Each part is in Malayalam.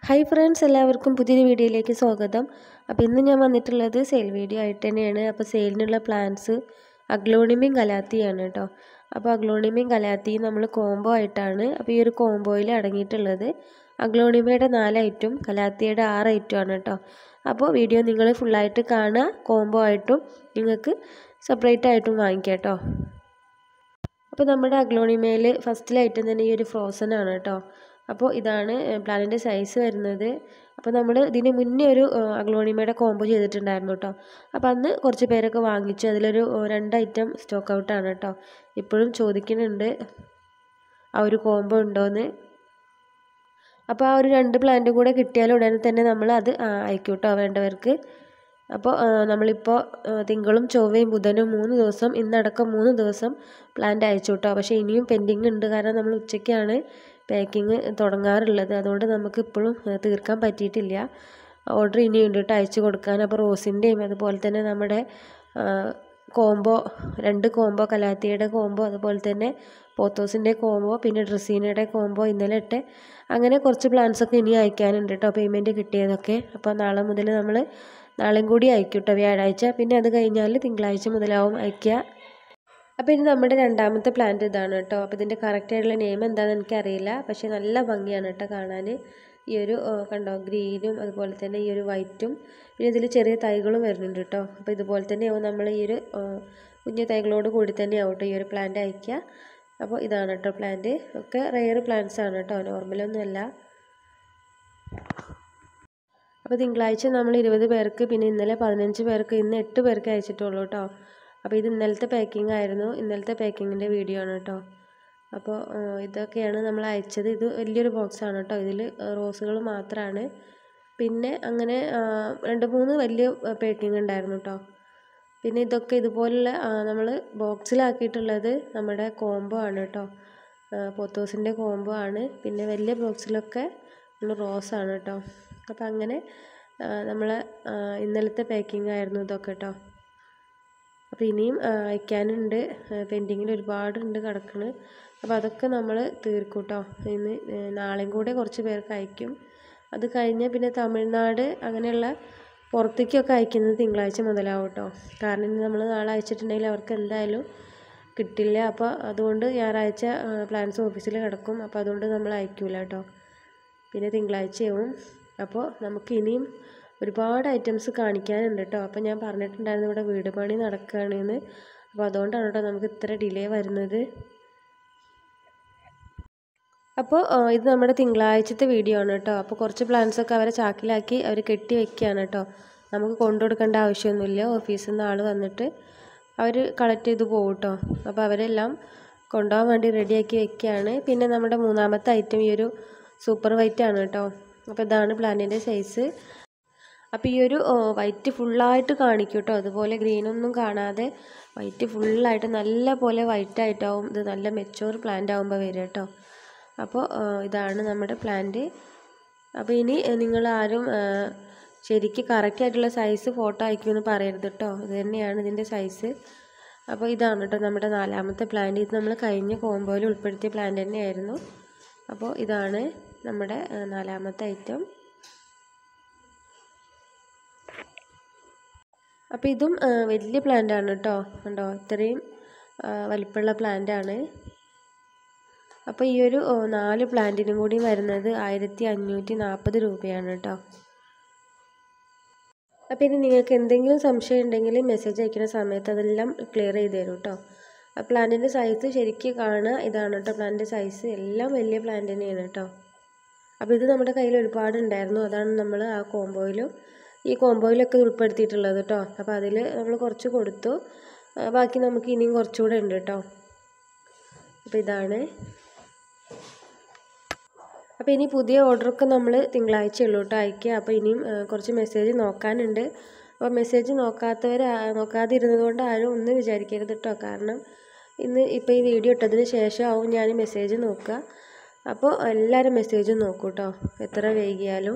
ഹായ് ഫ്രണ്ട്സ് എല്ലാവർക്കും പുതിയൊരു വീഡിയോയിലേക്ക് സ്വാഗതം അപ്പോൾ ഇന്ന് ഞാൻ വന്നിട്ടുള്ളത് സെയിൽ വീഡിയോ ആയിട്ട് തന്നെയാണ് അപ്പോൾ സെയിലിനുള്ള പ്ലാൻസ് അഗ്ലോണിമയും കലാത്തിയാണ് കേട്ടോ അപ്പോൾ അഗ്ലോണിമയും കലാത്തിയും നമ്മൾ കോംബോ ആയിട്ടാണ് അപ്പോൾ ഈ ഒരു കോംബോയിൽ അടങ്ങിയിട്ടുള്ളത് അഗ്ലോണിമയുടെ നാല് ഐറ്റും കലാത്തിയുടെ ആറ് ഐറ്റും ആണ് കേട്ടോ അപ്പോൾ വീഡിയോ നിങ്ങൾ ഫുള്ളായിട്ട് കാണുക കോംബോ ആയിട്ടും നിങ്ങൾക്ക് സെപ്പറേറ്റ് ആയിട്ടും വാങ്ങിക്കാം കേട്ടോ അപ്പോൾ നമ്മുടെ അഗ്ലോണിമയിൽ ഫസ്റ്റിലെ ഐറ്റം തന്നെ ഈ ഒരു ഫ്രോസൺ ആണ് കേട്ടോ അപ്പോൾ ഇതാണ് പ്ലാനിൻ്റെ സൈസ് വരുന്നത് അപ്പോൾ നമ്മൾ ഇതിന് മുന്നേ ഒരു അഗ്ലോണിമയുടെ കോംബോ ചെയ്തിട്ടുണ്ടായിരുന്നു കേട്ടോ അപ്പോൾ അന്ന് കുറച്ച് പേരൊക്കെ വാങ്ങിച്ചു അതിലൊരു രണ്ട് ഐറ്റം സ്റ്റോക്ക് ഔട്ടാണ് കേട്ടോ ഇപ്പോഴും ചോദിക്കുന്നുണ്ട് ആ ഒരു കോംബോ ഉണ്ടോയെന്ന് അപ്പോൾ ആ ഒരു രണ്ട് പ്ലാന്റും കൂടെ കിട്ടിയാൽ ഉടനെ തന്നെ നമ്മൾ അത് അയക്കും കേട്ടോ വേണ്ടവർക്ക് അപ്പോൾ നമ്മളിപ്പോൾ തിങ്കളും ചൊവ്വയും ബുധനും മൂന്ന് ദിവസം ഇന്നടക്കം മൂന്ന് ദിവസം പ്ലാന്റ് അയച്ചു കേട്ടോ പക്ഷേ ഇനിയും പെൻഡിങ് ഉണ്ട് കാരണം നമ്മൾ ഉച്ചയ്ക്കാണ് പാക്കിങ് തുടങ്ങാറുള്ളത് അതുകൊണ്ട് നമുക്ക് ഇപ്പോഴും തീർക്കാൻ പറ്റിയിട്ടില്ല ഓർഡർ ഇനിയുണ്ട് കേട്ടോ അയച്ചു കൊടുക്കാൻ അപ്പോൾ റോസിൻ്റെയും അതുപോലെ തന്നെ നമ്മുടെ കോംബോ രണ്ട് കോംബോ കലാത്തിയുടെ കോംബോ അതുപോലെ തന്നെ പോത്തോസിൻ്റെ കോംബോ പിന്നെ ഡ്രസ്സീനയുടെ കോംബോ ഇന്നലെ ഇട്ട് അങ്ങനെ കുറച്ച് പ്ലാൻസൊക്കെ ഇനി അയക്കാനുണ്ട് കേട്ടോ പേയ്മെൻറ്റ് കിട്ടിയതൊക്കെ അപ്പോൾ നാളെ മുതൽ നമ്മൾ നാളെയും കൂടി അയക്കും കേട്ടോ വ്യാഴാഴ്ച പിന്നെ അത് കഴിഞ്ഞാൽ തിങ്കളാഴ്ച മുതലാവും അയക്കുക അപ്പോൾ ഇനി നമ്മുടെ രണ്ടാമത്തെ പ്ലാന്റ് ഇതാണ് കേട്ടോ അപ്പോൾ ഇതിൻ്റെ കറക്റ്റ് ആയിട്ടുള്ള നെയിം എന്താണെന്ന് എനിക്കറിയില്ല പക്ഷേ നല്ല ഭംഗിയാണ് കേട്ടോ കാണാൻ ഈ ഒരു കണ്ടോ ഗ്രീനും അതുപോലെ തന്നെ ഈ ഒരു വൈറ്റും പിന്നെ ഇതിൽ ചെറിയ തൈകളും വരുന്നുണ്ട് കേട്ടോ അപ്പോൾ ഇതുപോലെ തന്നെയാവും നമ്മൾ ഈ ഒരു കുഞ്ഞു തൈകളോട് കൂടി തന്നെയാവും കേട്ടോ ഈ ഒരു പ്ലാന്റ് അയക്കുക അപ്പോൾ ഇതാണ് കേട്ടോ പ്ലാന്റ് ഒക്കെ റെയർ പ്ലാന്റ്സ് ആണ് കേട്ടോ നോർമലൊന്നുമല്ല അപ്പോൾ തിങ്കളാഴ്ച നമ്മൾ ഇരുപത് പേർക്ക് പിന്നെ ഇന്നലെ പതിനഞ്ച് പേർക്ക് ഇന്ന് എട്ട് പേർക്ക് അയച്ചിട്ടുള്ളൂ കേട്ടോ അപ്പോൾ ഇത് ഇന്നലത്തെ പാക്കിംഗ് ആയിരുന്നു ഇന്നലത്തെ പാക്കിങ്ങിൻ്റെ വീഡിയോ ആണ് കേട്ടോ അപ്പോൾ ഇതൊക്കെയാണ് നമ്മൾ അയച്ചത് ഇത് വലിയൊരു ബോക്സാണ് കേട്ടോ ഇതിൽ റോസുകൾ മാത്രമാണ് പിന്നെ അങ്ങനെ രണ്ട് മൂന്ന് വലിയ പാക്കിംഗ് ഉണ്ടായിരുന്നു കേട്ടോ പിന്നെ ഇതൊക്കെ ഇതുപോലുള്ള നമ്മൾ ബോക്സിലാക്കിയിട്ടുള്ളത് നമ്മുടെ കോംബോ ആണ് കേട്ടോ പോത്തോസിൻ്റെ കോംബോ ആണ് പിന്നെ വലിയ ബോക്സിലൊക്കെ റോസാണ് കേട്ടോ അപ്പോൾ അങ്ങനെ നമ്മൾ ഇന്നലത്തെ പാക്കിംഗ് ആയിരുന്നു ഇതൊക്കെ കേട്ടോ അപ്പോൾ ഇനിയും അയക്കാനുണ്ട് പെൻഡിങ്ങിൽ ഒരുപാടുണ്ട് കിടക്കുന്നത് അപ്പോൾ അതൊക്കെ നമ്മൾ തീർക്കും കേട്ടോ ഇന്ന് നാളെയും കൂടെ കുറച്ച് പേർക്ക് അയക്കും അത് കഴിഞ്ഞാൽ പിന്നെ തമിഴ്നാട് അങ്ങനെയുള്ള പുറത്തേക്കൊക്കെ അയക്കുന്നത് തിങ്കളാഴ്ച മുതലാവും കേട്ടോ കാരണം ഇനി നമ്മൾ നാളെ അയച്ചിട്ടുണ്ടെങ്കിൽ അവർക്ക് എന്തായാലും കിട്ടില്ല അപ്പോൾ അതുകൊണ്ട് ഞായറാഴ്ച പ്ലാൻസ് ഓഫീസിൽ കിടക്കും അപ്പോൾ അതുകൊണ്ട് നമ്മൾ അയക്കില്ല കേട്ടോ പിന്നെ തിങ്കളാഴ്ചയാവും അപ്പോൾ നമുക്ക് ഇനിയും ഒരുപാട് ഐറ്റംസ് കാണിക്കാനുണ്ട് കേട്ടോ അപ്പോൾ ഞാൻ പറഞ്ഞിട്ടുണ്ടായിരുന്നു ഇവിടെ വീട് പണി നടക്കുകയാണെന്ന് അപ്പോൾ അതുകൊണ്ടാണ് കേട്ടോ നമുക്ക് ഇത്ര ഡിലേ വരുന്നത് അപ്പോൾ ഇത് നമ്മുടെ തിങ്കളാഴ്ചത്തെ വീഡിയോ ആണ് കേട്ടോ അപ്പോൾ കുറച്ച് പ്ലാൻസൊക്കെ അവരെ ചാക്കിലാക്കി അവർ കെട്ടി വെക്കുകയാണ് കേട്ടോ നമുക്ക് കൊണ്ടു കൊടുക്കേണ്ട ആവശ്യമൊന്നുമില്ല ഓഫീസിൽ നിന്ന് ആൾ വന്നിട്ട് അവർ കളക്ട് ചെയ്ത് പോകും കേട്ടോ അപ്പോൾ അവരെല്ലാം കൊണ്ടുപോകാൻ വേണ്ടി റെഡിയാക്കി വെക്കുകയാണ് പിന്നെ നമ്മുടെ മൂന്നാമത്തെ ഐറ്റം ഈ ഒരു സൂപ്പർ വൈറ്റ് ആണ് കേട്ടോ അപ്പോൾ ഇതാണ് പ്ലാന്റിൻ്റെ സൈസ് അപ്പോൾ ഈ ഒരു വൈറ്റ് ഫുള്ളായിട്ട് കാണിക്കും കേട്ടോ അതുപോലെ ഗ്രീനൊന്നും കാണാതെ വൈറ്റ് ഫുള്ളായിട്ട് നല്ല പോലെ വൈറ്റ് ആയിട്ടാവും ഇത് നല്ല മെച്ചൂർ പ്ലാന്റ് ആകുമ്പോൾ വരിക കേട്ടോ അപ്പോൾ ഇതാണ് നമ്മുടെ പ്ലാന്റ് അപ്പോൾ ഇനി നിങ്ങൾ ആരും ശരിക്ക് കറക്റ്റ് ആയിട്ടുള്ള സൈസ് ഫോട്ടോ അയക്കുമെന്ന് പറയരുത് കേട്ടോ ഇത് തന്നെയാണ് ഇതിൻ്റെ സൈസ് അപ്പോൾ ഇതാണ് കേട്ടോ നമ്മുടെ നാലാമത്തെ പ്ലാന്റ് ഇത് നമ്മൾ കഴിഞ്ഞ കോമ്പോയിൽ ഉൾപ്പെടുത്തിയ പ്ലാന്റ് തന്നെയായിരുന്നു അപ്പോൾ ഇതാണ് നമ്മുടെ നാലാമത്തെ ഐറ്റം അപ്പോൾ ഇതും വലിയ പ്ലാന്റ് ആണ് കേട്ടോ കണ്ടോ ഇത്രയും വലിപ്പമുള്ള പ്ലാന്റ് ആണ് അപ്പോൾ ഈ ഒരു നാല് പ്ലാന്റിനും കൂടി വരുന്നത് ആയിരത്തി അഞ്ഞൂറ്റി നാൽപ്പത് രൂപയാണ് കേട്ടോ അപ്പോൾ ഇനി നിങ്ങൾക്ക് എന്തെങ്കിലും സംശയം ഉണ്ടെങ്കിൽ മെസ്സേജ് അയക്കുന്ന സമയത്ത് അതെല്ലാം ക്ലിയർ ചെയ്ത് തരും കേട്ടോ ആ പ്ലാന്റിൻ്റെ സൈസ് ശരിക്കും കാണുക ഇതാണ് കേട്ടോ പ്ലാന്റിൻ്റെ സൈസ് എല്ലാം വലിയ പ്ലാന്റ് തന്നെയാണ് കേട്ടോ അപ്പോൾ ഇത് നമ്മുടെ കയ്യിൽ ഒരുപാട് ഉണ്ടായിരുന്നു അതാണ് നമ്മൾ ആ കോംബോയിലും ഈ കോംബോയിലൊക്കെ ഉൾപ്പെടുത്തിയിട്ടുള്ളത് കേട്ടോ അപ്പോൾ അതിൽ നമ്മൾ കുറച്ച് കൊടുത്തു ബാക്കി നമുക്ക് ഇനിയും കുറച്ചുകൂടെ ഉണ്ട് കേട്ടോ അപ്പോൾ ഇതാണ് അപ്പോൾ ഇനി പുതിയ ഓർഡറൊക്കെ നമ്മൾ തിങ്കളാഴ്ച ഉള്ളൂ കേട്ടോ അയക്കുക അപ്പോൾ ഇനിയും കുറച്ച് മെസ്സേജ് നോക്കാനുണ്ട് അപ്പോൾ മെസ്സേജ് നോക്കാത്തവർ നോക്കാതെ ഇരുന്നതുകൊണ്ട് ആരും ഒന്നും വിചാരിക്കരുത് കേട്ടോ കാരണം ഇന്ന് ഇപ്പോൾ ഈ വീഡിയോ ഇട്ടതിന് ശേഷമാവും ഞാൻ മെസ്സേജ് നോക്കുക അപ്പോൾ എല്ലാവരും മെസ്സേജും നോക്കൂ കേട്ടോ എത്ര വൈകിയാലും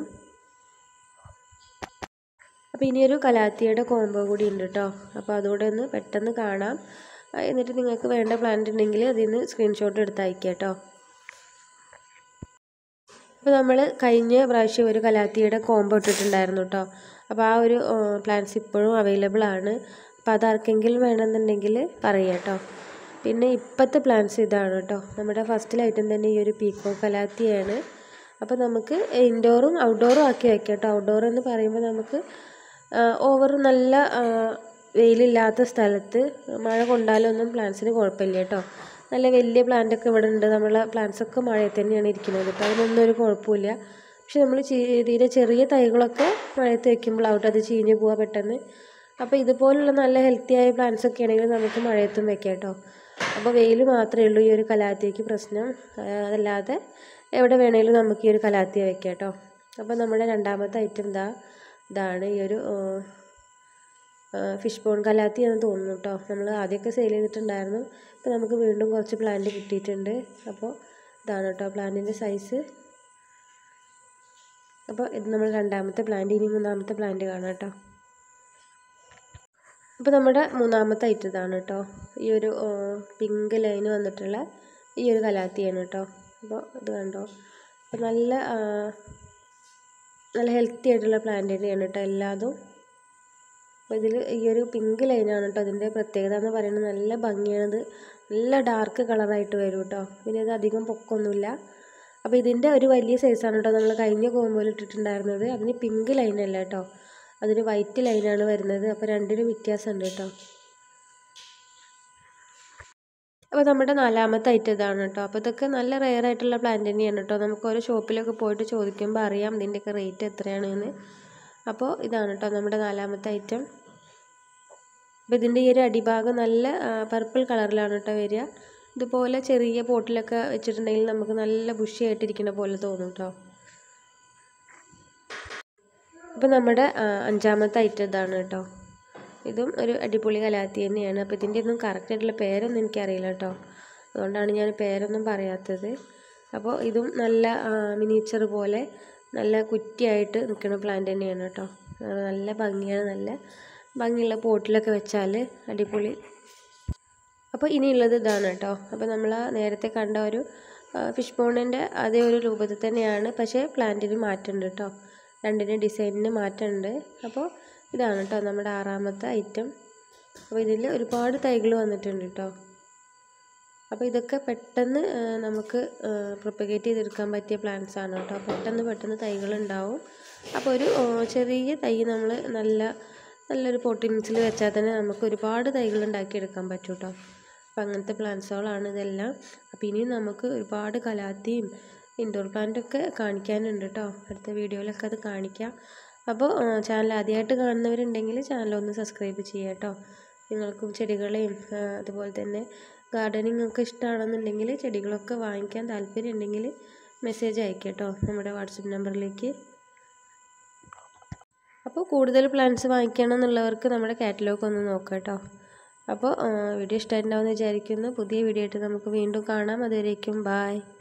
അപ്പോൾ ഇനിയൊരു കലാത്തിയുടെ കോംബോ കൂടി ഉണ്ട് കേട്ടോ അപ്പോൾ അതുകൂടെ ഒന്ന് പെട്ടെന്ന് കാണാം എന്നിട്ട് നിങ്ങൾക്ക് വേണ്ട പ്ലാന്റ് ഉണ്ടെങ്കിൽ അതിൽ നിന്ന് സ്ക്രീൻഷോട്ട് എടുത്ത് അയക്കുക കേട്ടോ അപ്പോൾ നമ്മൾ കഴിഞ്ഞ പ്രാവശ്യം ഒരു കലാത്തിയുടെ കോംബോ ഇട്ടിട്ടുണ്ടായിരുന്നു കേട്ടോ അപ്പോൾ ആ ഒരു പ്ലാൻസ് ഇപ്പോഴും അവൈലബിൾ ആണ് അപ്പോൾ അതാർക്കെങ്കിലും വേണമെന്നുണ്ടെങ്കിൽ പറയാം കേട്ടോ പിന്നെ ഇപ്പോഴത്തെ പ്ലാൻസ് ഇതാണ് കേട്ടോ നമ്മുടെ ഫസ്റ്റിൽ ഐറ്റം തന്നെ ഈ ഒരു പീക്കോ കലാത്തിയാണ് അപ്പോൾ നമുക്ക് ഇൻഡോറും ഔട്ട്ഡോറും ആക്കി വെക്കാം കേട്ടോ ഔട്ട്ഡോർ എന്ന് പറയുമ്പോൾ നമുക്ക് ഓവർ നല്ല വെയിലില്ലാത്ത സ്ഥലത്ത് മഴ കൊണ്ടാലൊന്നും പ്ലാന്റ്സിന് കുഴപ്പമില്ല കേട്ടോ നല്ല വലിയ പ്ലാന്റൊക്കെ ഇവിടെ ഉണ്ട് നമ്മളെ പ്ലാന്റ്സൊക്കെ മഴയിൽ തന്നെയാണ് ഇരിക്കുന്നത് കേട്ടോ അതിനൊന്നും ഒരു കുഴപ്പമില്ല പക്ഷെ നമ്മൾ തീരെ ചെറിയ തൈകളൊക്കെ മഴയത്ത് വെക്കുമ്പോഴാവട്ടെ അത് ചീഞ്ഞ് പോവുക പെട്ടെന്ന് അപ്പോൾ ഇതുപോലുള്ള നല്ല ഹെൽത്തി ആയ പ്ലാന്റ്സ് ഒക്കെ ആണെങ്കിൽ നമുക്ക് മഴയത്തും വെക്കാം കേട്ടോ അപ്പോൾ വെയിൽ മാത്രമേ ഉള്ളൂ ഈ ഒരു കലാത്തിക്ക് പ്രശ്നം അതല്ലാതെ എവിടെ വേണേലും നമുക്ക് ഈ ഒരു കലാത്തിയ വെക്കാം കേട്ടോ അപ്പോൾ നമ്മുടെ രണ്ടാമത്തെ ഐറ്റം ഇതാ ഇതാണ് ഈ ഒരു ഫിഷ് ബോൺ കലാത്തി എന്ന് തോന്നുന്നു കേട്ടോ നമ്മൾ ആദ്യമൊക്കെ സെയിൽ ചെയ്തിട്ടുണ്ടായിരുന്നു ഇപ്പോൾ നമുക്ക് വീണ്ടും കുറച്ച് പ്ലാന്റ് കിട്ടിയിട്ടുണ്ട് അപ്പോൾ ഇതാണ് കേട്ടോ പ്ലാന്റിൻ്റെ സൈസ് അപ്പോൾ ഇത് നമ്മൾ രണ്ടാമത്തെ പ്ലാന്റ് ഇനി മൂന്നാമത്തെ പ്ലാന്റ് കാണാം കേട്ടോ അപ്പോൾ നമ്മുടെ മൂന്നാമത്തെ ഐറ്റം ഇതാണ് കേട്ടോ ഈ ഒരു പിങ്ക് ലൈന് വന്നിട്ടുള്ള ഈ ഒരു കലാത്തിയാണ് കേട്ടോ അപ്പോൾ ഇത് കണ്ടോ അപ്പോൾ നല്ല നല്ല ഹെൽത്തി ആയിട്ടുള്ള പ്ലാന്റ് തന്നെയാണ് കേട്ടോ എല്ലാതും അപ്പോൾ ഇതിൽ ഈ ഒരു പിങ്ക് ലൈനാണ് കേട്ടോ അതിൻ്റെ പ്രത്യേകത എന്ന് പറയുന്നത് നല്ല ഭംഗിയാണിത് നല്ല ഡാർക്ക് കളറായിട്ട് വരും കേട്ടോ പിന്നെ ഇത് അധികം പൊക്കമൊന്നുമില്ല അപ്പോൾ ഇതിൻ്റെ ഒരു വലിയ സൈസാണ് കേട്ടോ നമ്മൾ കഴിഞ്ഞ കോമ്പോയിൽ ഇട്ടിട്ടുണ്ടായിരുന്നത് അതിന് പിങ്ക് ലൈനല്ല കേട്ടോ അതിന് വൈറ്റ് ലൈനാണ് വരുന്നത് അപ്പോൾ രണ്ടിനും വ്യത്യാസമുണ്ട് കേട്ടോ അപ്പോൾ നമ്മുടെ നാലാമത്തെ ഐറ്റം ഇതാണ് കേട്ടോ അപ്പോൾ ഇതൊക്കെ നല്ല റെയർ ആയിട്ടുള്ള പ്ലാന്റ് തന്നെയാണ് കേട്ടോ നമുക്ക് ഓരോ ഷോപ്പിലൊക്കെ പോയിട്ട് ചോദിക്കുമ്പോൾ അറിയാം ഇതിൻ്റെയൊക്കെ റേറ്റ് എത്രയാണെന്ന് അപ്പോൾ ഇതാണ് കേട്ടോ നമ്മുടെ നാലാമത്തെ ഐറ്റം അപ്പോൾ ഇതിൻ്റെ ഈ ഒരു അടിഭാഗം നല്ല പർപ്പിൾ കളറിലാണ് കേട്ടോ വരിക ഇതുപോലെ ചെറിയ പോട്ടിലൊക്കെ വെച്ചിട്ടുണ്ടെങ്കിൽ നമുക്ക് നല്ല ബുഷിയായിട്ടിരിക്കുന്ന പോലെ തോന്നും കേട്ടോ അപ്പോൾ നമ്മുടെ അഞ്ചാമത്തെ ഐറ്റം ഇതാണ് കേട്ടോ ഇതും ഒരു അടിപൊളി കലാത്തി തന്നെയാണ് അപ്പോൾ ഇതിൻ്റെ ഒന്നും കറക്റ്റ് ആയിട്ടുള്ള പേരൊന്നും എനിക്കറിയില്ല കേട്ടോ അതുകൊണ്ടാണ് ഞാൻ പേരൊന്നും പറയാത്തത് അപ്പോൾ ഇതും നല്ല മിനിച്ചർ പോലെ നല്ല കുറ്റിയായിട്ട് നിൽക്കുന്ന പ്ലാന്റ് തന്നെയാണ് കേട്ടോ നല്ല ഭംഗിയാണ് നല്ല ഭംഗിയുള്ള പോട്ടിലൊക്കെ വെച്ചാൽ അടിപൊളി അപ്പോൾ ഇനിയുള്ളത് ഇതാണ് കേട്ടോ അപ്പോൾ നമ്മൾ നേരത്തെ കണ്ട ഒരു ഫിഷ് ബോണിൻ്റെ അതേ ഒരു രൂപത്തിൽ തന്നെയാണ് പക്ഷേ പ്ലാന്റിന് മാറ്റമുണ്ട് കേട്ടോ രണ്ടിന് ഡിസൈനിന് മാറ്റമുണ്ട് അപ്പോൾ ഇതാണ് കേട്ടോ നമ്മുടെ ആറാമത്തെ ഐറ്റം അപ്പോൾ ഇതിൽ ഒരുപാട് തൈകൾ വന്നിട്ടുണ്ട് കേട്ടോ അപ്പോൾ ഇതൊക്കെ പെട്ടെന്ന് നമുക്ക് പ്രൊപ്പഗേറ്റ് ചെയ്തെടുക്കാൻ പറ്റിയ പ്ലാന്റ്സ് ആണ് കേട്ടോ പെട്ടെന്ന് പെട്ടെന്ന് തൈകൾ ഉണ്ടാവും അപ്പോൾ ഒരു ചെറിയ തൈ നമ്മൾ നല്ല നല്ലൊരു പൊട്ടിൻസിൽ വെച്ചാൽ തന്നെ നമുക്ക് ഒരുപാട് തൈകൾ ഉണ്ടാക്കിയെടുക്കാൻ പറ്റും കേട്ടോ അപ്പോൾ അങ്ങനത്തെ പ്ലാന്റ്സുകളാണ് ഇതെല്ലാം അപ്പോൾ ഇനിയും നമുക്ക് ഒരുപാട് കലാത്തിയും ഇൻഡോർ പ്ലാന്റൊക്കെ കാണിക്കാനുണ്ട് കേട്ടോ അടുത്ത വീഡിയോയിലൊക്കെ അത് കാണിക്കാം അപ്പോൾ ചാനൽ ആദ്യമായിട്ട് കാണുന്നവരുണ്ടെങ്കിൽ ചാനൽ ഒന്ന് സബ്സ്ക്രൈബ് ചെയ്യുക കേട്ടോ നിങ്ങൾക്കും ചെടികളെയും അതുപോലെ തന്നെ ഗാർഡനിങ് ഒക്കെ ഇഷ്ടമാണെന്നുണ്ടെങ്കിൽ ചെടികളൊക്കെ വാങ്ങിക്കാൻ താല്പര്യം ഉണ്ടെങ്കിൽ മെസ്സേജ് അയക്കുക കേട്ടോ നമ്മുടെ വാട്സപ്പ് നമ്പറിലേക്ക് അപ്പോൾ കൂടുതൽ പ്ലാന്റ്സ് വാങ്ങിക്കണം എന്നുള്ളവർക്ക് നമ്മുടെ കാറ്റലോഗ് ഒന്ന് നോക്കാം കേട്ടോ അപ്പോൾ വീഡിയോ ഇഷ്ടമായിട്ടുണ്ടാവുമെന്ന് വിചാരിക്കുന്നു പുതിയ വീഡിയോ ആയിട്ട് നമുക്ക് വീണ്ടും കാണാം അതുവരേക്കും ബായ്